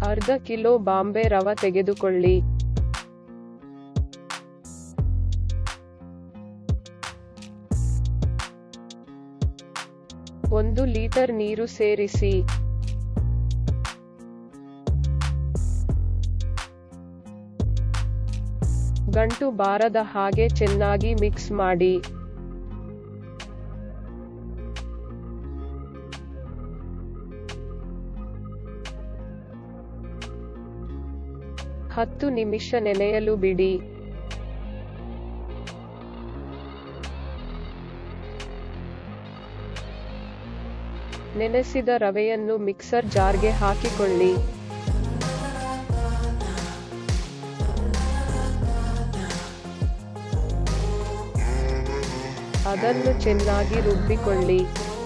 ಅರ್ಧ ಕಿಲೋ ಬಾಂಬೆ ರವ ತೆಗೆದುಕೊಳ್ಳಿ ಒಂದು ಲೀಟರ್ ನೀರು ಸೇರಿಸಿ ಗಂಟು ಬಾರದ ಹಾಗೆ ಚೆನ್ನಾಗಿ ಮಿಕ್ಸ್ ಮಾಡಿ ಹತ್ತು ನಿಮಿಷ ನೆನೆಯಲು ಬಿಡಿ ನೆನೆಸಿದ ರವೆಯನ್ನು ಮಿಕ್ಸರ್ ಜಾರ್ಗೆ ಹಾಕಿಕೊಳ್ಳಿ ಅದನ್ನು ಚೆನ್ನಾಗಿ ರುಬ್ಬಿಕೊಳ್ಳಿ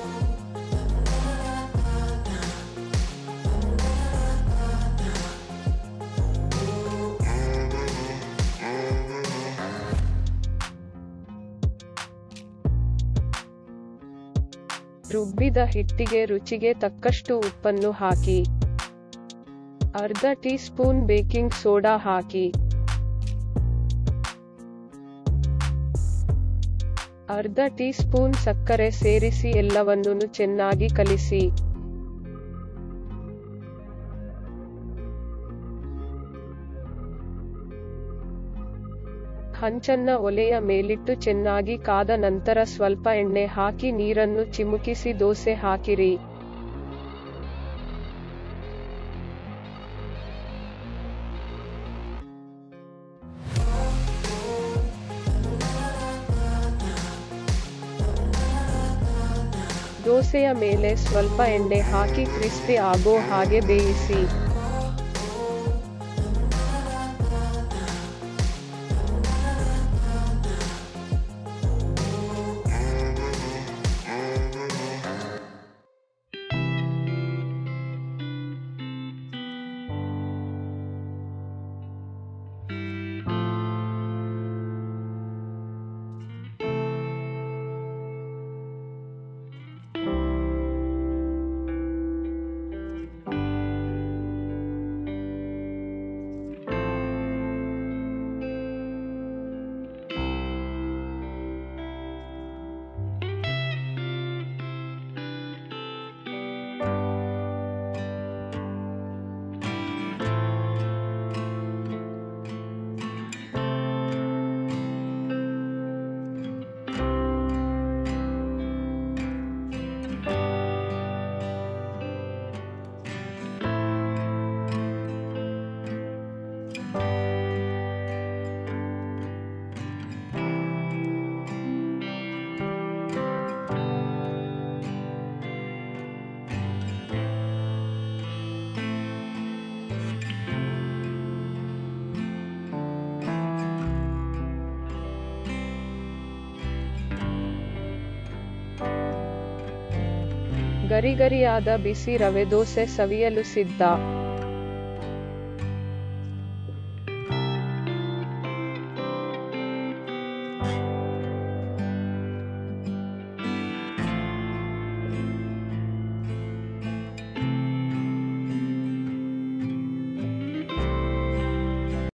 ರುಬ್ಬಿದ ಹಿಟ್ಟಿಗೆ ರುಚಿಗೆ ತಕ್ಕಷ್ಟು ಉಪ್ಪನ್ನು ಹಾಕಿ ಅರ್ಧ ಟೀ ಸ್ಪೂನ್ ಬೇಕಿಂಗ್ ಸೋಡಾ ಹಾಕಿ ಅರ್ಧ ಟೀ ಸ್ಪೂನ್ ಸಕ್ಕರೆ ಸೇರಿಸಿ ಎಲ್ಲವನ್ನೂ ಚೆನ್ನಾಗಿ ಕಲಿಸಿ ಹಂಚನ್ನ ಒಲೆಯ ಮೇಲಿಟ್ಟು ಚೆನ್ನಾಗಿ ಕಾದ ನಂತರ ಸ್ವಲ್ಪ ಎಣ್ಣೆ ಹಾಕಿ ನೀರನ್ನು ಚಿಮುಕಿಸಿ ದೋಸೆ ಹಾಕಿರಿ ದೋಸೆಯ ಮೇಲೆ ಸ್ವಲ್ಪ ಎಣ್ಣೆ ಹಾಕಿ ಕ್ರಿಸ್ಪಿ ಆಗೋ ಹಾಗೆ ಬೇಯಿಸಿ ಗರಿಗರಿಯಾದ ಬಿಸಿ ರವೆ ದೋಸೆ ಸವಿಯಲು ಸಿದ್ಧ